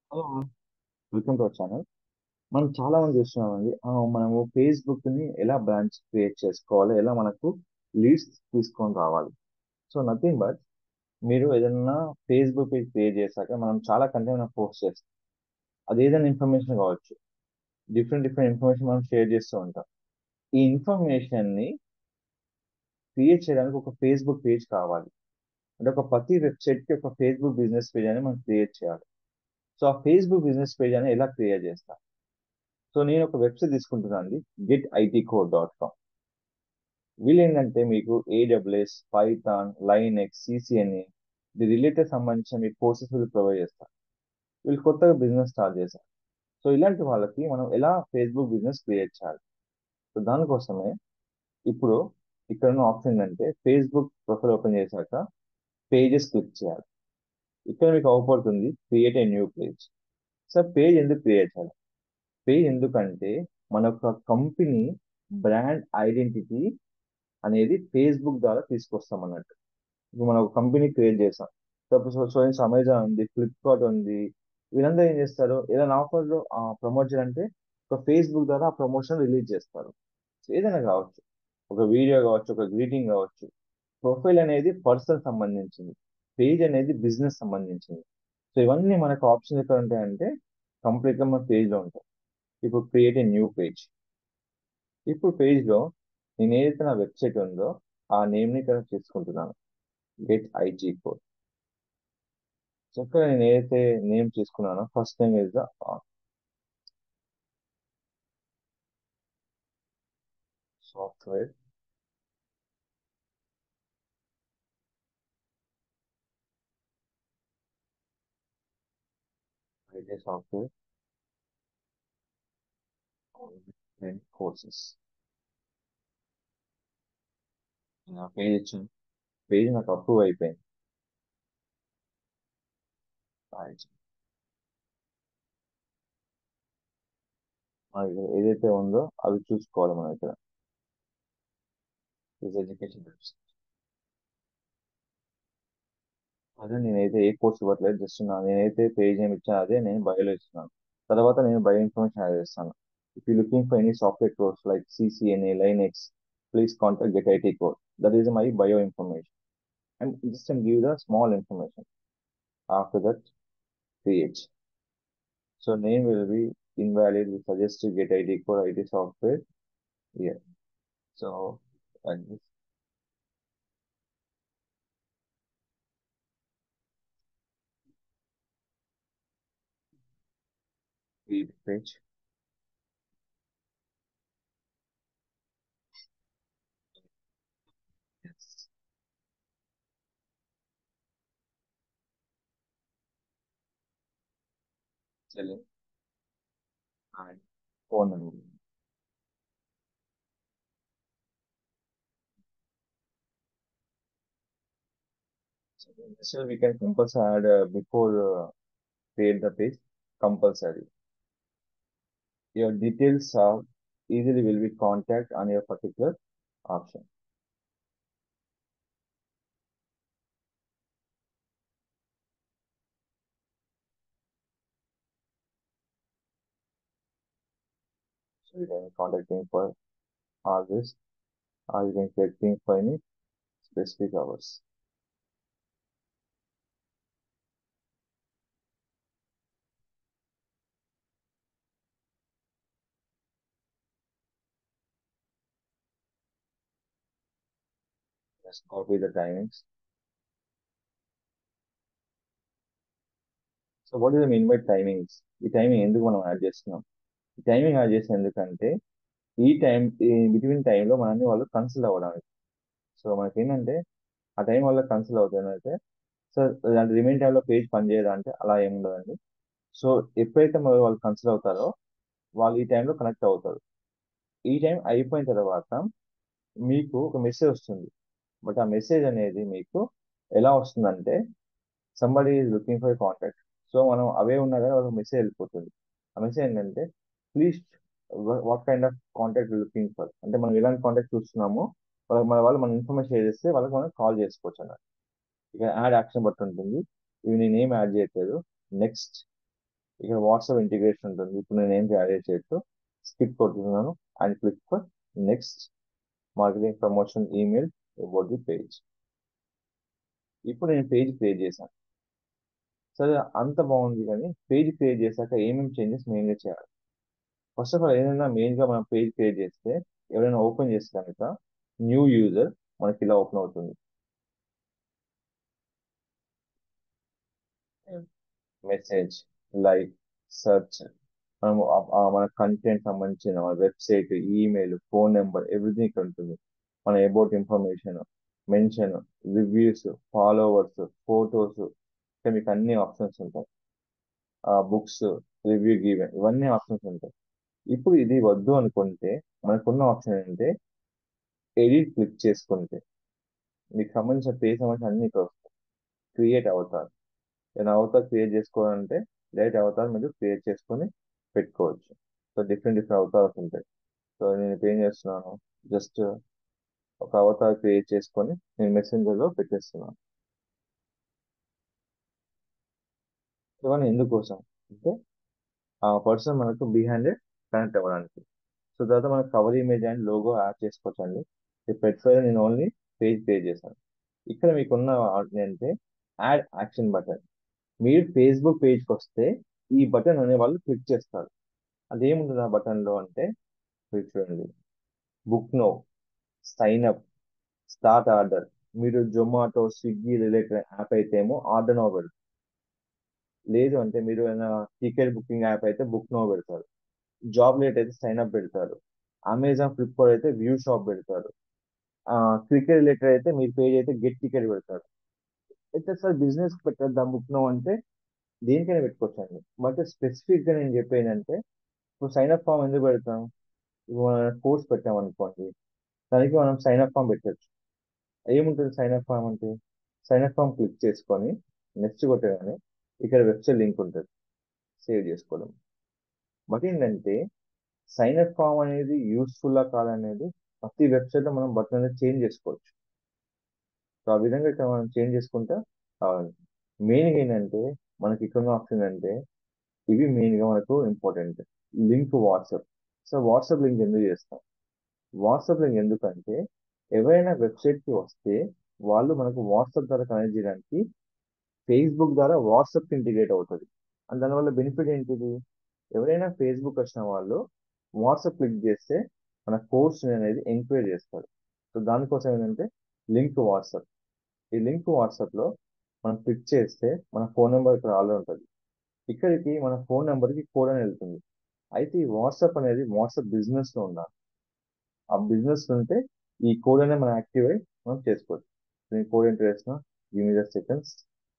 Hello welcome to our channel మనం చాలా మంది చూస్తున్నామండి ఆ, మనము ఫేస్బుక్ ని ఎలా బ్రాంచ్ క్రియేట్ చేసుకోవాలి ఎలా మనకు లీడ్స్ తీసుకొని రావాలి సో నథింగ్ బట్ మీరు ఏదైనా ఫేస్బుక్ పేజ్ క్రియేట్ చేశాక మనం చాలా కంటెంట్ మనం పోస్ట్ చేస్తాం అది ఏదైనా ఇన్ఫర్మేషన్ కావచ్చు డిఫరెంట్ డిఫరెంట్ ఇన్ఫర్మేషన్ మనం షేర్ చేస్తూ ఉంటాం ఈ ఇన్ఫర్మేషన్ ని క్రియేట్ చేయడానికి ఒక ఫేస్బుక్ పేజ్ కావాలి అంటే ఒక ప్రతి వెబ్సైట్ కి ఒక ఫేస్బుక్ బిజినెస్ పేజ్ అని మనం క్రియేట్ చేయాలి సో ఆ ఫేస్బుక్ బిజినెస్ పేజ్ అని ఎలా క్రియేట్ చేస్తాం సో నేను ఒక వెబ్సైట్ తీసుకుంటున్నాను అండి get IT code dot com వీళ్ళు ఏంటంటే మీకు AWS Python Linux CCNA ఇది రిలేటెడ్ సంబంధించిన మీకు కోర్సెస్ వీళ్ళు ప్రొవైడ్ చేస్తారు వీళ్ళు కొత్తగా బిజినెస్ స్టార్ట్ చేశారు సో ఇలాంటి వాళ్ళకి మనం ఎలా ఫేస్బుక్ బిజినెస్ క్రియేట్ చేయాలి సో దానికోసమే ఇప్పుడు ఇక్కడ ఉన్న ఆప్షన్ ఏంటంటే ఫేస్బుక్ ప్రొఫైల్ ఓపెన్ చేశాక పేజెస్ క్లిక్ చేయాలి ఇక్కడ మీకు అవపడుతుంది create a new page sir page ఎందుకు క్రియేట్ చేయాలి పేజ్ ఎందుకంటే మన యొక్క కంపెనీ బ్రాండ్ ఐడెంటిటీ అనేది ఫేస్బుక్ ద్వారా తీసుకొస్తాం అన్నట్టు ఇప్పుడు మనం ఒక కంపెనీ క్రియేట్ చేసాం సపోజ్ సో అమెజాన్ ఉంది ఫ్లిప్కార్ట్ ఉంది వీళ్ళందరూ ఏం చేస్తారు ఏదైనా ఆఫర్ ప్రమోట్ చేయాలంటే ఒక ఫేస్బుక్ ద్వారా ఆ ప్రమోషన్ రిలీజ్ చేస్తారు సో ఏదైనా కావచ్చు ఒక వీడియో కావచ్చు ఒక గ్రీటింగ్ కావచ్చు ప్రొఫైల్ అనేది పర్సన్ సంబంధించింది పేజ్ అనేది బిజినెస్ సంబంధించింది సో ఇవన్నీ మనకు ఆప్షన్ ఎక్కడ ఉంటాయంటే కంప్లీట్ గా మన పేజ్ లో ఉంటాయి ఇప్పుడు క్రియేట్ ఏ న్యూ పేజ్ ఇప్పుడు పేజ్ లో నేను ఏదైతే నా వెబ్సైట్ ఉందో ఆ నేమ్ ని ఇక్కడ తీసుకుంటున్నాను గెట్ ఐజీ కోడ్ సో ఇక్కడ నేను ఏదైతే నేమ్ తీసుకున్నానో first name is the software అయితే సాఫ్ట్వేర్ కోర్సెస్ నా పేజ్ ఇచ్చాను పేజ్ నాకు అప్రూవ్ అయిపోయింది Right. మన దగ్గర ఏదైతే ఉందో అవి చూసుకోవాలి మన దగ్గర ఎడ్యుకేషన్ వెబ్సైట్ అదే నేనైతే ఏ కోర్స్ ఇవ్వట్లేదు జస్ట్ నా నేనైతే పేజ్ ఏమి ఇచ్చాను అదే నేను బయోలో ఇస్తున్నాను తర్వాత నేను బయో ఇన్ఫర్మేషన్ యాడ్ చేస్తాను if you looking for any software course like CCNA Linux please contact get IT code that is my bio information and just and give the small information after that create so name will be invalid we suggest to get id code id software here so like this create page yes selling and phone number so, so we can compulsory add uh, before uh, create the page compulsory your details are easily will be contact on your particular option so you can contact me for all this or you can check me for any specific hours just copy the timings so what is mean by timings ఈ timing ఎందుకు మనం add చేస్తున్నాం ఈ timing add చేసిన ఎందుకంటే ఈ time ఈ between టైంలో మనల్ని వాళ్ళు కన్సిల్ అవ్వడానికి సో మనకి ఏంటంటే ఆ టైం వల్ల కన్సిల్ అవుతుందంటే సో దాంట్లో రిమైన్ టైంలో పేజ్ పనిచేయదా అంటే అలా ఏమి ఉండదండి సో ఎప్పుడైతే మరి వాళ్ళు కన్సిల్ అవుతారో వాళ్ళు ఈ టైంలో కనెక్ట్ అవుతారు ఈ టైం అయిపోయిన తర్వాత మీకు ఒక మెసేజ్ వస్తుంది బట్ ఆ మెసేజ్ అనేది మీకు ఎలా వస్తుందంటే somebody is looking for contact so మనం అవే ఉన్నా కానీ వాళ్ళకి మెసేజ్ వెళ్ళిపోతుంది ఆ మెసేజ్ ఏంటంటే please what kind of contact looking for అంటే మనం ఎలాంటి కాంటాక్ట్ చూస్తున్నామో వాళ్ళకి మన వాళ్ళు మన ఇన్ఫర్మేషన్ షేర్ చేస్తే వాళ్ళకి మనం కాల్ చేసుకోవచ్చు అన్నమాట ఇక యాడ్ యాక్షన్ బట్టి ఉంటుంది ఇవి నేను ఏం యాడ్ చేయట్లేదు నెక్స్ట్ ఇక్కడ వాట్సాప్ ఇంటిగ్రేషన్ ఉంటుంది ఇప్పుడు నేను ఏం యాడ్ చేయొచ్చు స్కిప్ కొట్టుతున్నాను and click for next marketing promotion email about the page ఇప్పుడు నేను పేజ్ క్రియేట్ చేశాను సరే అంత బాగుంది కానీ పేజ్ క్రియేట్ చేశాక ఏమేమి చేంజెస్ మెయిన్గా చేయాలి ఫస్ట్ ఆఫ్ ఆల్ ఏదైనా మెయిన్గా మనం పేజ్ క్రియేట్ చేస్తే ఎవరైనా ఓపెన్ చేస్తే కనుక న్యూ యూజర్ మనకి ఇలా ఓపెన్ అవుతుంది మెసేజ్ లైక్ సెర్చ్ మనము ఆ- ఆ మన కంటెంట్ సంబంధించిన మన website email phone number everything ఇక్కడ ఉంటుంది మన about information mention reviews followers photos ఇక్కడ మీకు అన్ని ఆప్షన్స్ ఉంటాయి బుక్స్ రివ్యూ గివెన్ ఇవన్నీ ఆప్షన్స్ ఉంటాయి ఇప్పుడు ఇది వద్దు అనుకుంటే మనకున్న ఆప్షన్ ఏంటంటే ఎడిట్ క్లిక్ చేసుకుంటే మీకు సంబంధించిన పేజ్ సంబంధించిన అన్ని ఇక్కడ వస్తాయి క్రియేట్ అవతార్ నేను అవతార్ క్రియేట్ చేసుకోవాలంటే డైరెక్ట్ అవతార్ మీరు క్రియేట్ చేసుకొని పెట్టుకోవచ్చు సో డిఫరెంట్ డిఫరెంట్ అవతార్స్ ఉంటాయి సో నేను ఇప్పుడు ఏం చేస్తున్నాను జస్ట్ ఒక అవతార్ క్రియేట్ చేసుకొని నేను మెసెంజర్లో పెట్టేస్తున్నాను ఇవన్నీ ఎందుకోసం అంటే ఆ పర్సన్ మనకు బిహైండ్ కనెక్ట్ అవ్వడానికి సో తర్వాత మనకు cover image and logo add చేసుకోవచ్చు అండి పెట్టుకొని నేను ఓన్లీ పేజ్ క్రియేట్ చేశాను ఇక్కడ మీకున్న అంటే యాడ్ యాక్షన్ బటన్ మీరు ఫేస్బుక్ పేజ్కి వస్తే ఈ బటన్ అనే వాళ్ళు క్లిక్ చేస్తారు అదేముంటుంది ఆ బటన్లో అంటే మీరు చూడండి book now sign up start order మీరు జొమాటో స్విగ్గీ రిలేటెడ్ యాప్ అయితే ఏమో ఆర్డర్ నో పెడతారు లేదు అంటే మీరు ఏమైనా టికెట్ బుకింగ్ యాప్ అయితే బుక్ నో పెడతారు జాబ్ లేట్ అయితే సైన్ అప్ పెడతారు అమెజాన్ ఫ్లిప్కార్ట్ అయితే వ్యూ షాప్ పెడతారు క్రికెట్ రిలేటెడ్ అయితే మీ పేజ్ అయితే గెట్ టికెట్ పెడతారు అయితే సార్ బిజినెస్ పెట్టేద్దాం బుక్ నో అంటే దేనికైనా పెట్టుకోవచ్చండి బట్ స్పెసిఫిక్ గా నేను చెప్పేది అంటే ఇప్పుడు సైన్ అప్ ఫామ్ ఎందుకు పెడతాం ఇప్పుడు మనం కోర్స్ పెట్టాం అనుకోండి దానికి మనం సైన్ అప్ ఫామ్ పెట్టచ్చు ఏముంటుంది సైన్ అప్ ఫామ్ అంటే సైన్ అప్ ఫామ్ క్లిక్ చేసుకొని నెక్స్ట్ కొట్టగానే ఇక్కడ వెబ్సైట్ లింక్ ఉంటుంది సేవ్ చేసుకోవడం బట్ ఏంటంటే సైన్ అప్ ఫామ్ అనేది యూస్ఫుల్లా కాదనేది ప్రతి వెబ్సైట్లో మనం బటన్ అనేది చేంజ్ చేసుకోవచ్చు సో ఆ విధంగా ఇక్కడ మనం చేంజ్ చేసుకుంటా కావాలి మెయిన్ ఏంటంటే మనకి ఇక్కడ ఆప్షన్ అంటే ఇవి మెయిన్ గా మనకు important link WhatsApp so WhatsApp link ఎందుకు చేస్తాం వాట్సాప్ లింక్ ఎందుకంటే ఎవరైనా వెబ్సైట్ కి వస్తే వాళ్ళు మనకు వాట్సాప్ ద్వారా కనెక్ట్ చేయడానికి ఫేస్బుక్ ద్వారా వాట్సాప్ ఇంటిగ్రేట్ అవుతుంది అండ్ దానివల్ల బెనిఫిట్ ఏంటిది ఎవరైనా ఫేస్బుక్ వచ్చిన వాళ్ళు వాట్సాప్ క్లిక్ చేస్తే మన కోర్స్ అనేది ఎంక్వైరీ చేస్తారు సో దానికోసం ఏంటంటే లింక్ వాట్సాప్ ఈ లింక్ వాట్సాప్లో మనం క్లిక్ చేస్తే మన ఫోన్ నెంబర్ ఇక్కడ ఆల్రెడీ ఉంటుంది ఇక్కడికి మన ఫోన్ నెంబర్కి కోడ్ అని వెళ్తుంది అయితే ఈ వాట్సాప్ అనేది వాట్సాప్ బిజినెస్లో ఉండాలి ఆ బిజినెస్ ఉంటే ఈ కోడ్ అనేది మనం యాక్టివ్ అయ్యి మనం చేసుకోవచ్చు నేను కోడ్ ఎంటర్ చేసిన give me seconds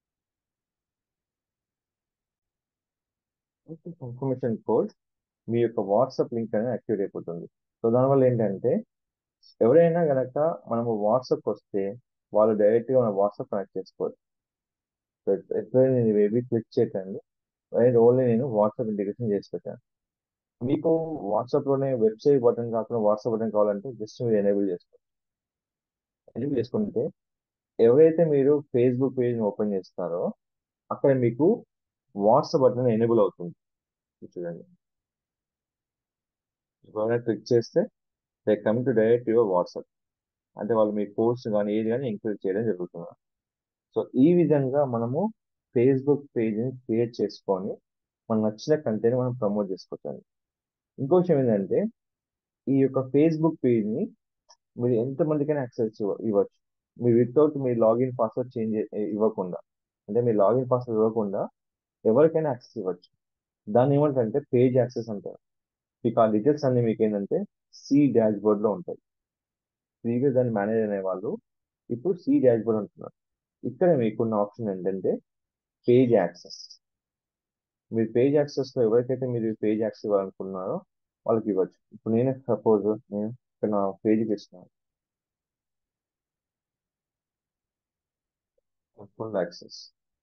confirmation code మీ యొక్క వాట్సాప్ లింక్ అనేది యాక్టివేట్ అయిపోతుంది సో దానివల్ల ఏంటంటే ఎవరైనా కనుక మనము వాట్సాప్ వస్తే వాళ్ళు డైరెక్ట్గా మన వాట్సాప్ కనెక్ట్ చేసుకోవచ్చు సో ఎప్పుడైనా నేను ఏవి క్లిక్ చేయకండి ఓన్లీ నేను వాట్సాప్ ఇంటిగ్రేషన్ చేసి పెట్టాను మీకు వాట్సాప్లోనే వెబ్సైట్ బటన్ కాకుండా వాట్సాప్ బటన్ కావాలంటే జస్ట్ మీరు ఎనేబుల్ చేసుకోవచ్చు ఎనేబుల్ చేసుకుంటే ఎవరైతే మీరు ఫేస్బుక్ పేజ్ని ఓపెన్ చేస్తారో అక్కడ మీకు వాట్సాప్ బటన్ ఎనేబుల్ అవుతుంది చూడండి ఎవరైనా క్లిక్ చేస్తే they come to direct your WhatsApp అంటే వాళ్ళు మీ పోస్ట్ కానీ ఏది కానీ ఎంకరేజ్ చేయడం జరుగుతుంది సో ఈ విధంగా మనము ఫేస్బుక్ పేజ్ని క్రియేట్ చేసుకొని మనకు నచ్చిన కంటెంట్ మనం ప్రమోట్ చేసుకోవచ్చు ఇంకో విషయం ఏంటంటే ఈ యొక్క ఫేస్బుక్ పేజ్ని మీరు ఎంతమందికైనా యాక్సెస్ ఇవ్వచ్చు మీరు వితౌట్ మీ లాగిన్ పాస్వర్డ్ చేంజ్ ఇవ్వకుండా అంటే మీ లాగిన్ పాస్వర్డ్ ఇవ్వకుండా ఎవరికైనా యాక్సెస్ ఇవ్వచ్చు దాన్ని ఏమంటారంటే పేజ్ యాక్సెస్ అంటారు మీకు ఆ డీటెయిల్స్ అన్ని మీకు ఏంటంటే సి డాష్ బోర్డ్లో ఉంటాయి ప్రీవియస్ దాన్ని మేనేజ్ అనే వాళ్ళు ఇప్పుడు సి డాష్ బోర్డ్ అంటున్నారు ఇక్కడ మీకున్న ఆప్షన్ ఏంటంటే పేజ్ యాక్సెస్ మీరు పేజ్ యాక్సెస్లో ఎవరికైతే మీరు పేజ్ యాక్సెస్ ఇవ్వాలనుకున్నారో వాళ్ళకి ఇవ్వచ్చు ఇప్పుడు నేను సపోజ్ నేను ఇక్కడ నా పేజ్కి ఇస్తున్నాను full access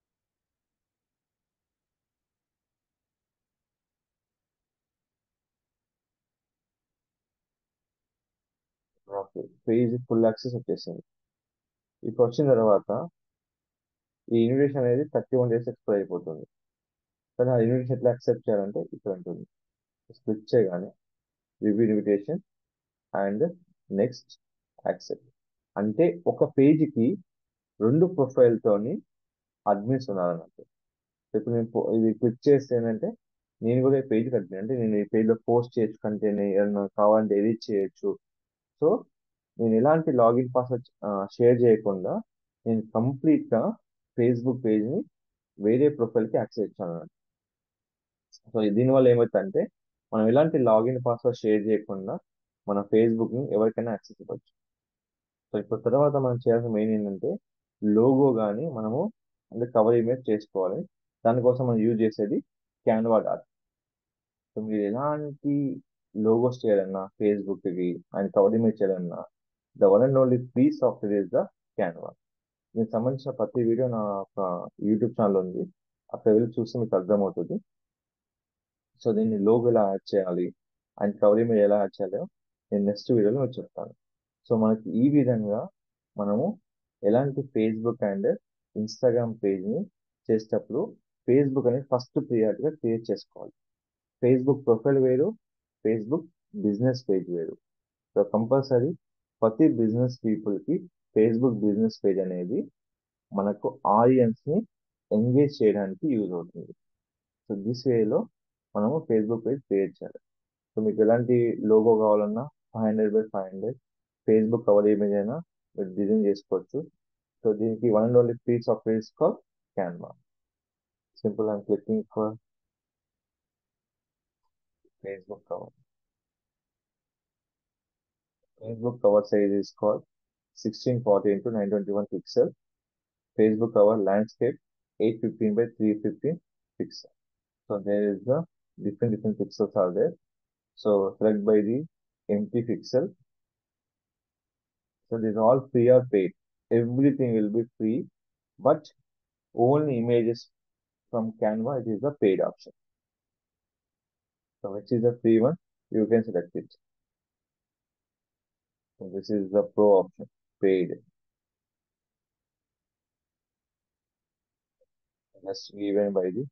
page full access వచ్చేసింది ఇప్పుడు వచ్చిన తర్వాత ఈ ఇన్విటేషన్ అనేది థర్టీ వన్ డేస్ ఎక్స్పైర్ అయిపోతుంది కానీ ఆ ఇన్విటేషన్ ఎట్లా యాక్సెప్ట్ చేయాలంటే ఇక్కడ ఉంటుంది క్లిక్ చేయగానే review invitation and next accept అంటే ఒక పేజీకి రెండు ప్రొఫైల్తోని అడ్మిన్స్ ఉన్నారన్నట్టు ఇప్పుడు నేను పో- ఇది క్లిక్ చేస్తే ఏంటంటే నేను కూడా ఈ పేజ్ కట్టిన అంటే నేను ఈ పేజ్లో పోస్ట్ చేయొచ్చు కంటెంట్ ఏదైనా కావాలంటే ఎడిట్ చేయొచ్చు సో నేను ఎలాంటి లాగిన్ పాస్వర్డ్ షేర్ చేయకుండా నేను కంప్లీట్గా ఫేస్బుక్ పేజ్ని వేరే ప్రొఫైల్కి యాక్సెస్ ఇచ్చాను అన్నమాట సో దీనివల్ల ఏమవుతుందంటే మనం ఎలాంటి లాగిన్ పాస్వర్డ్ షేర్ చేయకుండా మన ఫేస్బుక్ని ఎవరికైనా యాక్సెస్ ఇవ్వచ్చు సో ఇప్పుడు తర్వాత మనం చేయాల్సిన మెయిన్ ఏంటంటే లోగో కానీ మనము అంటే కవర్ ఇమేజ్ చేసుకోవాలి దానికోసం మనం యూజ్ చేసేది క్యాన్వా డాట్ సో మీరు ఎలాంటి లోగోస్ చేయాలన్నా ఫేస్బుక్కి అండ్ కవర్ ఇమేజ్ చేయాలన్నా the one and only free software is the Canva దీనికి సంబంధించిన ప్రతి వీడియో నా ఒక యూట్యూబ్ ఛానల్ ఉంది అక్కడ వెళ్ళి చూస్తే మీకు అర్థమవుతుంది సో దీన్ని లోగో ఎలా యాడ్ చేయాలి అండ్ కవర్ ఇమేజ్ ఎలా యాడ్ చేయాలో నేను నెక్స్ట్ వీడియోలో మీకు చెప్తాను సో మనకి ఈ విధంగా మనము ఎలాంటి ఫేస్బుక్ అండ్ ఇన్స్టాగ్రామ్ పేజ్ని చేసేటప్పుడు ఫేస్బుక్ అనేది ఫస్ట్ ప్రియారిటీగా క్రియేట్ చేసుకోవాలి ఫేస్బుక్ ప్రొఫైల్ వేరు ఫేస్బుక్ బిజినెస్ పేజ్ వేరు సో కంపల్సరీ ప్రతి బిజినెస్ పీపుల్కి ఫేస్బుక్ బిజినెస్ పేజ్ అనేది మనకు ఆడియన్స్ని ఎంగేజ్ చేయడానికి యూజ్ అవుతుంది సో దిస్ వేలో మనము ఫేస్బుక్ పేజ్ క్రియేట్ చేయాలి సో మీకు ఎలాంటి లోగో కావాలన్నా five hundred by five hundred Facebook cover image అయినా మీరు డిజైన్ చేసుకోవచ్చు సో దీనికి one and only free software is call Canva simple I'm clicking for Facebook cover Facebook cover size is call sixteen forty into nine twenty one pixel Facebook cover landscape eight fifteen by three fifteen pixel so there is the different different pixels are there. So select by the empty pixel. So these all free or paid. Everything will be free, but only images from Canva it is the paid option. So which is the free one? You can select it. So this is the pro option, paid. Just given by the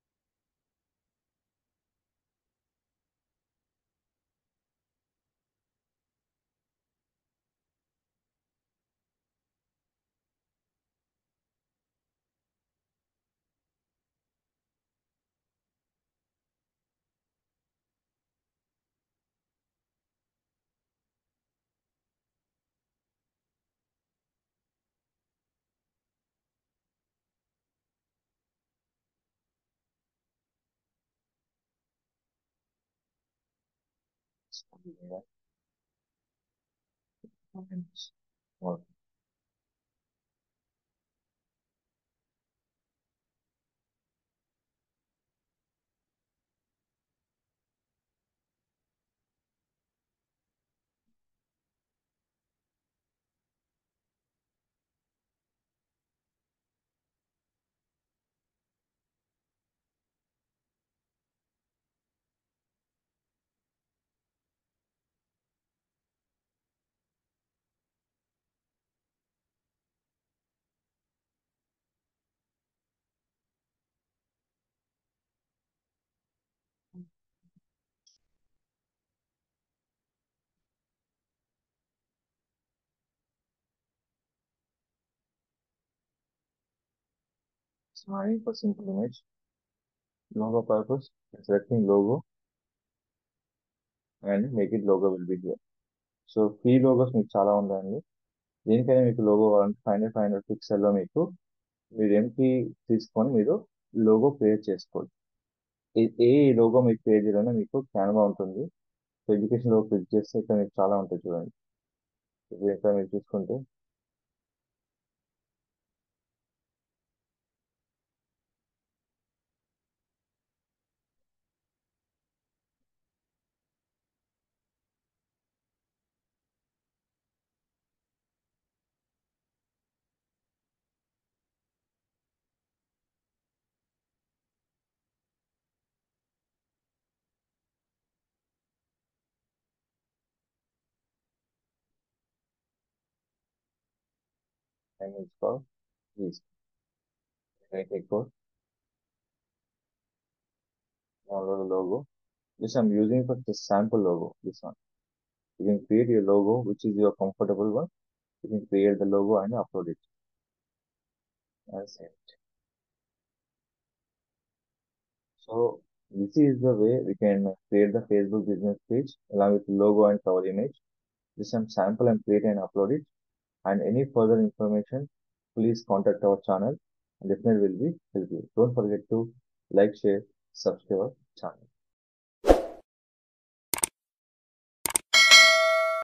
Okay. So I for simple image, logo purpose, selecting logo and make it logo will be here. So free logos మీకు చాలా ఉందండి దీనికైనా మీకు logo కావాలంటే five hundred five hundred పిక్సెల్లో మీకు మీరు MP తీసుకొని మీరు లోగో క్రియేట్ చేసుకోవచ్చు ఏ- ఏ లోగో మీకు క్రియేట్ చేయాలన్నా మీకు క్యాన్వా ఉంటుంది సో ఎడ్యుకేషన్ లోగో క్లిక్ చేస్తే ఇక్కడ మీకు చాలా ఉంటాయి చూడండి ఇప్పుడు ఇక్కడ మీరు చూసుకుంటే టైం తీసుకో ప్లీజ్ రైట్ ఎక్కువ download the logo. This I'm using for the sample logo, this one. You can create your logo, which is your comfortable one. You can create the logo and upload it. That's it. So this is the way we can create the Facebook business page along with logo and cover image. This some sample and create and upload it. And any further information, please contact our channel. Definitely will be help you. Don't forget to like, share, subscribe our channel.